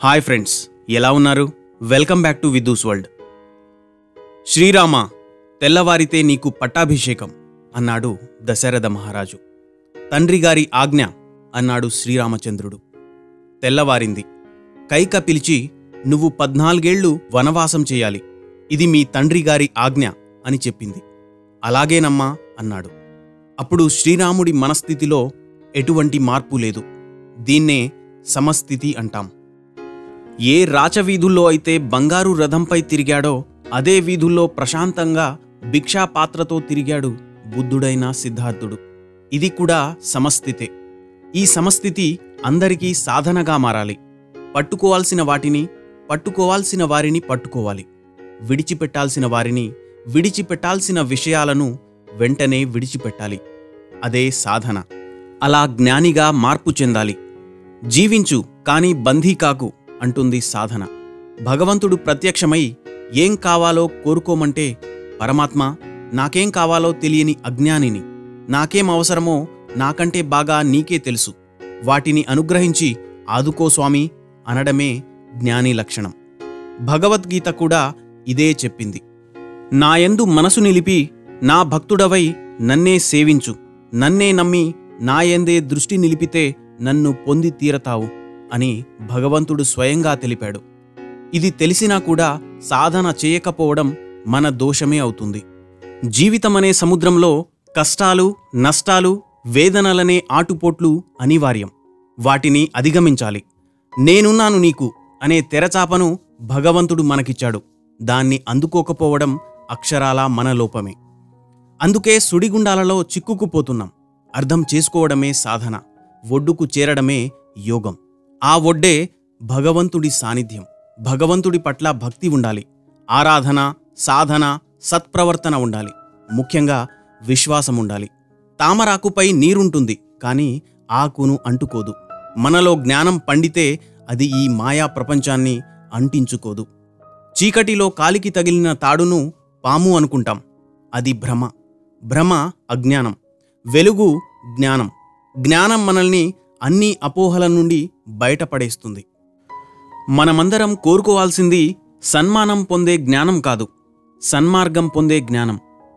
hi friends ఎలా ఉన్నారు welcome back to Vidhu's world Srirama తెల్లవారితే నీకు పట్టాభిషేకం అన్నాడు దశరథ మహారాజు తండ్రి గారి ఆజ్ఞ అన్నాడు శ్రీరామచంద్రుడు తెల్లవారింది కైక పిలిచి నువ్వు పద్నాలుగేళ్లు వనవాసం చేయాలి ఇది మీ తండ్రి గారి ఆజ్ఞ అని చెప్పింది అలాగేనమ్మా అన్నాడు అప్పుడు శ్రీరాముడి మనస్థితిలో ఎటువంటి మార్పు లేదు దీన్నే సమస్థితి అంటాం ఏ రాచవీధుల్లో అయితే బంగారు రథంపై తిరిగాడో అదే వీధుల్లో ప్రశాంతంగా భిక్షాపాత్రతో తిరిగాడు బుద్ధుడైన సిద్ధార్థుడు ఇది కూడా సమస్థితే ఈ సమస్థితి అందరికీ సాధనగా మారాలి పట్టుకోవాల్సిన వాటిని పట్టుకోవాల్సిన వారిని పట్టుకోవాలి విడిచిపెట్టాల్సిన వారిని విడిచిపెట్టాల్సిన విషయాలను వెంటనే విడిచిపెట్టాలి అదే సాధన అలా జ్ఞానిగా మార్పు చెందాలి జీవించు కాని బందీ కాకు అంటుంది సాధన భగవంతుడు ప్రత్యక్షమై ఏం కావాలో కోరుకోమంటే పరమాత్మ నాకేం కావాలో తెలియని అజ్ఞానిని నాకేం అవసరమో నాకంటే బాగా నీకే తెలుసు వాటిని అనుగ్రహించి ఆదుకో స్వామి అనడమే జ్ఞాని లక్షణం భగవద్గీత కూడా ఇదే చెప్పింది నాయందు మనసు నిలిపి నా భక్తుడవై నన్నే సేవించు నన్నే నమ్మి నాయందే దృష్టి నిలిపితే నన్ను పొంది తీరతావు అని భగవంతుడు స్వయంగా తెలిపాడు ఇది తెలిసినా కూడా సాధన చేయకపోవడం మన దోషమే అవుతుంది జీవితమనే సముద్రంలో కష్టాలు నష్టాలు వేదనలనే ఆటుపోట్లు అనివార్యం వాటిని అధిగమించాలి నేనున్నాను నీకు అనే తెరచాపను భగవంతుడు మనకిచ్చాడు దాన్ని అందుకోకపోవడం అక్షరాలా మన లోపమే అందుకే సుడిగుండాలలో చిక్కుకుపోతున్నాం అర్థం చేసుకోవడమే సాధన ఒడ్డుకు చేరడమే యోగం ఆ ఒడ్డే భగవంతుడి సాన్నిధ్యం భగవంతుడి పట్ల భక్తి ఉండాలి ఆరాధన సాధన సత్ప్రవర్తన ఉండాలి ముఖ్యంగా విశ్వాసం ఉండాలి తామరాకుపై నీరుంటుంది కానీ ఆకును అంటుకోదు మనలో జ్ఞానం పండితే అది ఈ మాయా ప్రపంచాన్ని అంటించుకోదు చీకటిలో కాలికి తగిలిన తాడును పాము అనుకుంటాం అది భ్రమ భ్రమ అజ్ఞానం వెలుగు జ్ఞానం జ్ఞానం మనల్ని అన్ని అపోహల నుండి బయటపడేస్తుంది మనమందరం కోరుకోవాల్సింది సన్మానం పొందే జ్ఞానం కాదు సన్మార్గం పొందే జ్ఞానం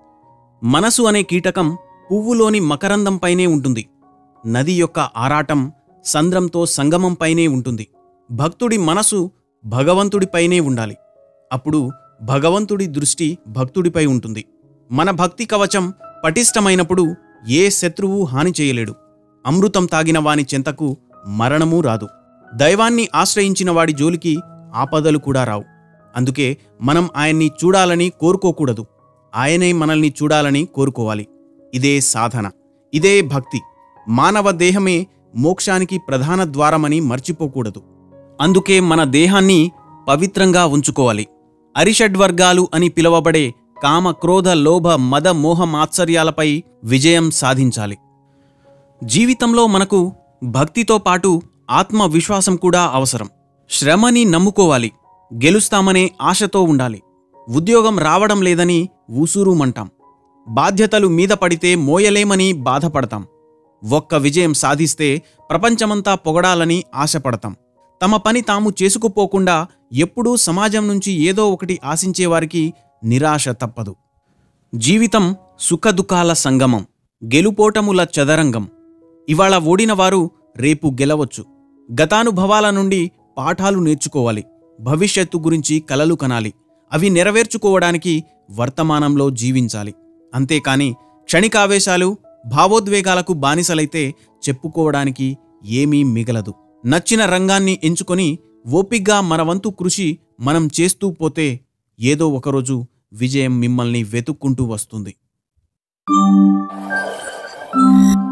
మనసు అనే కీటకం పువ్వులోని మకరందంపైనే ఉంటుంది నది యొక్క ఆరాటం సంద్రంతో సంగమంపైనే ఉంటుంది భక్తుడి మనసు భగవంతుడిపైనే ఉండాలి అప్పుడు భగవంతుడి దృష్టి భక్తుడిపై ఉంటుంది మన భక్తి కవచం పటిష్టమైనప్పుడు ఏ శత్రువు హాని చేయలేడు అమృతం తాగిన వాని చెంతకు మరణమూ రాదు దైవాన్ని ఆశ్రయించిన వాడి జోలికి ఆపదలు కూడా రావు అందుకే మనం ఆయన్ని చూడాలని కోరుకోకూడదు ఆయనే మనల్ని చూడాలని కోరుకోవాలి ఇదే సాధన ఇదే భక్తి మానవ దేహమే మోక్షానికి ప్రధాన ద్వారమని మర్చిపోకూడదు అందుకే మన దేహాన్ని పవిత్రంగా ఉంచుకోవాలి అరిషడ్వర్గాలు అని పిలువబడే కామ క్రోధ లోభ మద మోహ మాత్సర్యాలపై విజయం సాధించాలి జీవితంలో మనకు భక్తితో పాటు ఆత్మవిశ్వాసం కూడా అవసరం శ్రమని నమ్ముకోవాలి గెలుస్తామనే ఆశతో ఉండాలి ఉద్యోగం రావడం లేదని ఊసూరుమంటాం బాధ్యతలు మీద పడితే మోయలేమని బాధపడతాం ఒక్క విజయం సాధిస్తే ప్రపంచమంతా పొగడాలని ఆశపడతాం తమ పని తాము చేసుకుపోకుండా ఎప్పుడూ సమాజం నుంచి ఏదో ఒకటి ఆశించేవారికి నిరాశ తప్పదు జీవితం సుఖదుఖాల సంగమం గెలుపోటముల చదరంగం ఇవాళ ఓడినవారు రేపు గెలవచ్చు గతానుభవాల నుండి పాఠాలు నేర్చుకోవాలి భవిష్యత్తు గురించి కలలు కనాలి అవి నెరవేర్చుకోవడానికి వర్తమానంలో జీవించాలి అంతేకాని క్షణికావేశాలు భావోద్వేగాలకు బానిసలైతే చెప్పుకోవడానికి ఏమీ మిగలదు నచ్చిన రంగాన్ని ఎంచుకొని ఓపిగ్గా మన వంతు కృషి మనం చేస్తూ పోతే ఏదో ఒకరోజు విజయం మిమ్మల్ని వెతుక్కుంటూ వస్తుంది